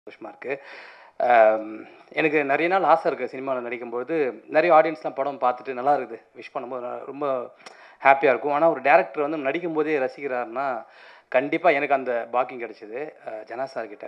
சந்தோஷமாக இருக்குது எனக்கு நிறைய நாள் ஆசை இருக்குது சினிமாவில் நடிக்கும்போது நிறைய ஆடியன்ஸ்லாம் படம் பார்த்துட்டு நல்லா இருக்குது விஷ் பண்ணும்போது நான் ரொம்ப ஹாப்பியாக இருக்கும் ஆனால் ஒரு டேரக்டர் வந்து நடிக்கும்போதே ரசிக்கிறாருன்னா கண்டிப்பாக எனக்கு அந்த பாக்கியம் கிடச்சிது ஜனா சார்கிட்ட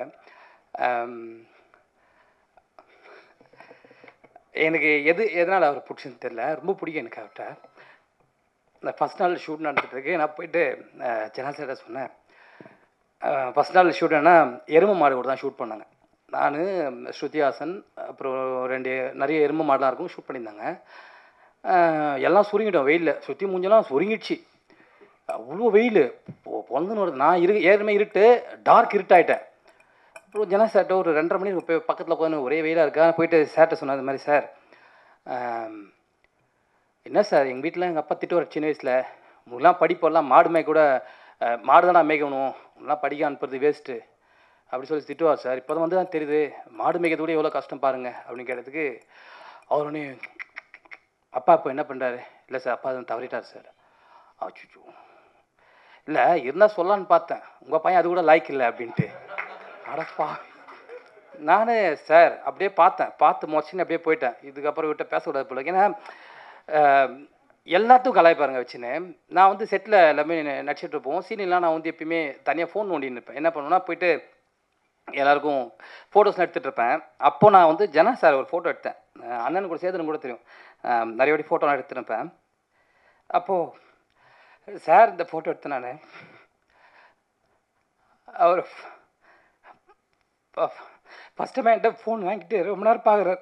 எனக்கு எது எதனால் அவர் பிடிச்சதுன்னு தெரில ரொம்ப பிடிக்கும் எனக்கு அவர்கிட்ட இந்த ஃபஸ்ட் நாள் ஷூட் நடந்துட்டு இருக்கு நான் போயிட்டு ஜனா சார்கிட்ட சொன்னேன் ஃபஸ்ட் நாள் ஷூட் என்ன எருமை மாடு கூட தான் ஷூட் பண்ணாங்க நான் ஸ்ருதிஹாசன் அப்புறம் ரெண்டு நிறைய எருமை மாடெலாம் இருக்கும் ஷூட் பண்ணியிருந்தாங்க அஹ் எல்லாம் சுருங்கிட்டோம் வெயிலில் சுற்றி மூஞ்செல்லாம் சுருங்கிடுச்சு அவ்வளோ வெயில் பொழுதுன்னு வருது நான் இரு ஏற்கனவே இருட்டு டார்க் இருட்டாயிட்டேன் அப்புறம் ஜனா சார்ட்ட ஒரு ரெண்டரை மணி போய் பக்கத்தில் உட்காந்து ஒரே வெயிலாக இருக்கா போயிட்டு சார்ட்ட சொன்னேன் இது மாதிரி சார் ஆம், என்ன சார் எங்கள் வீட்டில் எங்கள் அப்பா திட்டுவார் சின்ன வயசில் உங்களுக்குலாம் படிப்பெல்லாம் மாடு மேய்க்க கூட அஹ், மாடு தானே மேய்க்கணும் உங்களாம் படிக்க அனுப்புறது வேஸ்ட்டு அப்படி சொல்லி திட்டுவார் சார் இப்போ தான் வந்து தான் தெரியுது மாடு மேய்க்கிறது கூட எவ்வளோ கஷ்டம் பாருங்க அப்படின்னு கேட்டதுக்கு அவர் உடனே அப்பா இப்போ என்ன பண்ணுறாரு இல்லை சார் அப்பா தான் தவறிட்டார் சார் அச்சுச்சோ இல்லை இருந்தால் சொல்லலான்னு பார்த்தேன் உங்கள் பையன் அது கூட லைக் இல்லை அப்படின்ட்டு அடப்பா நானே சார் அப்படியே பார்த்தேன் பார்த்து மொச்சின்னு அப்படியே போயிட்டேன் இதுக்கப்புறம் விட்ட பேசக்கூடாது போல ஏன்னா அஹ், எல்லாத்துக்கும் கலாய்ப்பாருங்க வச்சுன்னு நான் வந்து செட்டில் எல்லாமே ந- நடிச்சிட்டு இருப்போம் சீனிலாம் நான் வந்து எப்பயுமே தனியாக ஃபோன் நோண்டின்னு இருப்பேன் என்ன பண்ணுவேன்னா போயிட்டு எல்லாருக்கும் ஃபோட்டோஸ்லாம் எடுத்துகிட்டு இருப்பேன் அப்போ நான் வந்து ஜனா சார் ஒரு ஃபோட்டோ எடுத்தேன் அஹ் அண்ணன் கூட சேதனும் கூட தெரியும் அஹ் நிறைய வாட்டி ஃபோட்டோலாம் எடுத்துருப்பேன் அப்போது சார் இந்த ஃபோட்டோ எடுத்தேன் நான் அவர் ஃபஸ்ட்டு என்கிட்ட ஃபோன் வாங்கிட்டு ரொம்ப நேரம் பார்க்குறார்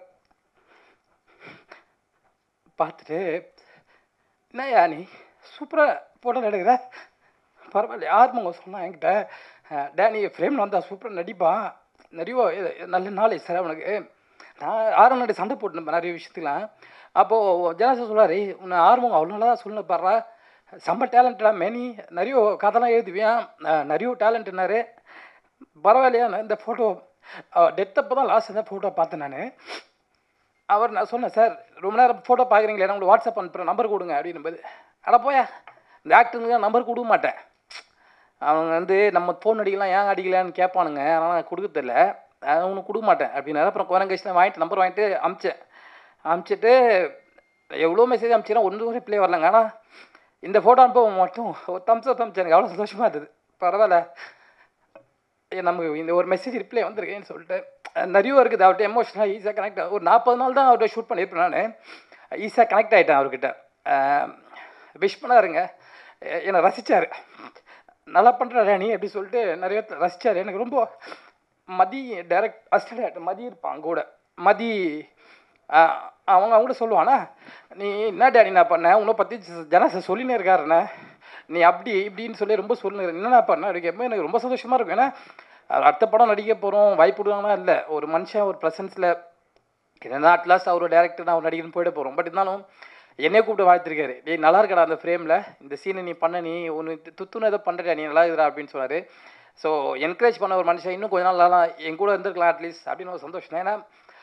பார்த்துட்டு என்னய்யா நீ சூப்பராக ஃபோட்டோ எடுக்கிற பரவாயில்ல யார் மங்க சொன்னா என்கிட்ட அஹ், டேனி ஃப்ரேமில் வந்தால் சூப்பராக நடிப்பான் நிறைய இது- நல்ல நாலேஜ் சார் அவனுக்கு நான் ஆர்வம் நடி சண்டை போட்டுருப்பேன் நிறைய விஷயத்துலாம் அப்போது ஜனாசா சொல்றாரு "ஏய், உன்னை ஆர்வம் அவ்வளோ நல்லா தான் சொல்லணும் பாடுறா செம்ம டேலண்டடா மேனி நிறைய கதைலாம் எழுதுவியான் அஹ், நிறைய டேலண்ட்னாரு பரவாயில்லையா நான் இந்த ஃபோட்டோ டெத் அப்போ தான் லாஸ்ட் இந்த ஃபோட்டோ பார்த்தேன் நான் அவர் நான் சொன்னேன் சார் ரொம்ப நேரம் ஃபோட்டோ பார்க்குறீங்களே நான் உங்களுக்கு வாட்ஸ்அப் அனுப்புகிறேன் நம்பர் கொடுங்க அப்படின்னும்போது அட போயா இந்த ஆக்டருங்க நம்பர் கொடுக்க மாட்டேன் அவங்க வந்து நம்ம ஃபோன் அடிக்கலாம் ஏன் அடிக்கலான்னு கேட்பானுங்க ஆனால் நான் கொடுக்கறதில்ல அவனுக்கு கொடுக்க மாட்டேன் அப்படின்னாரு அப்புறம் குரங்க கழிச்சு வாங்கிட்டு நம்பர் வாங்கிட்டு அமிச்சேன் அமிச்சிட்டு எவ்வளோ மெசேஜ் அமிச்சினா ஒன்று ரிப்ளை வரலங்க ஆனால் இந்த ஃபோட்டோ அனுப்ப மட்டும் ஒரு தம்ஸ் அப் அமிச்சு எனக்கு அவ்வளோ சந்தோஷமாக இருந்தது பரவாயில்ல ஏ, நமக்கு இந்த ஒரு மெசேஜ் ரிப்ளை வந்திருக்கேன்னு சொல்லிட்டு அஹ் நிறைய இருக்குது அவர்கிட்ட எமோஷனலாக ஈஸியாக கனெக்ட் ஒரு நாற்பது நாள் தான் அவர்கிட்ட ஷூட் பண்ணியிருப்பேன் நான் ஈஸியாக கனெக்ட் ஆகிட்டேன் அவர்கிட்ட விஷ் பண்ணாருங்க எ- என்னை ரசித்தார் நல்லா பண்ணுற நீ அப்படி சொல்லிட்டு நிறைய ரசித்தார் எனக்கு ரொம்ப மதி டைரக்ட் அசிஸ்டன்ட் மதி இருப்பான் கூட மதி ஆஹ், அவங்க அவங்க சொல்லுவானா நீ என்ன டேடி நான் பண்ண உன்னை பற்றி ஜனச சொல்லினே இருக்காருண்ணே நீ அப்படி இப்படின்னு சொல்லி ரொம்ப சொல்லுங்க என்னண்ணா பண்ண அப்படி கேட்போது எனக்கு ரொம்ப சந்தோஷமாக இருக்கும் ஏன்னா அவர் அடுத்த படம் நடிக்க போகிறோம் வாய்ப்பு விடுவாங்கன்னா இல்லை ஒரு மனுஷன் ஒரு ப்ரெசன்ஸில் என்னன்னா அட்லாஸ்ட் அவர் டேரக்டர் நான் அவர் நடிகர்னு போயிட போகிறோம் பட் இருந்தாலும் என்னைய கூப்பிட்டு வாழ்த்திருக்காரு டேய் நல்லா இருக்கடா அந்த ஃப்ரேமில் இந்த சீனை நீ பண்ண நீ ஒன்று துத்துன்னு ஏதோ பண்ணுறியா நீ நல்லா இருக்கிறா அப்படின்னு சொன்னார் ஸோ என்கரேஜ் பண்ண ஒரு மனுஷன் இன்னும் கொஞ்ச நாள் நல்லா என் கூட இருந்திருக்கலாம் அட்லீஸ்ட் அப்படின்னு ஒரு சந்தோஷம் தான். ஏன்னா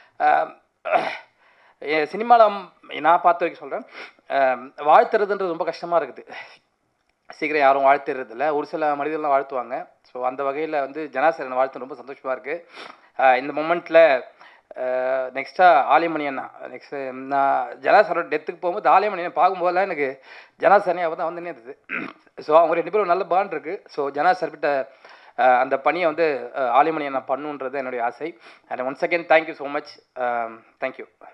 சினிமாவில் நான் பார்த்த வரைக்கும் சொல்கிறேன் வாழ்த்துறதுன்றது ரொம்ப கஷ்டமாக இருக்குது சீக்கிரம் யாரும் வாழ்த்துறது இல்ல ஒரு சில மனிதர்லாம் வாழ்த்துவாங்க ஸோ அந்த வகையில் வந்து ஜனாசரன் வாழ்த்து ரொம்ப சந்தோஷமாக இருக்குது இந்த மொமெண்ட்டில் நெக்ஸ்ட்டாக ஆலிமணி அண்ணா நெக்ஸ்ட் நான் ஜனாசரோட டெத்துக்கு போகும்போது ஆலிமணி அண்ணன் பார்க்கும்போதெல்லாம் எனக்கு ஜனாசரனே அவள் தான் வந்துனே இருந்தது ஸோ அவங்க ரெண்டு பேரும் ஒரு நல்ல பாண்ட் இருக்குது ஸோ ஜனாசர் கிட்ட அஹ், அந்த பணியை வந்து அஹ், ஆலிமணி அண்ணா பண்ணுன்றது என்னுடைய ஆசை and once again thank you so much thank you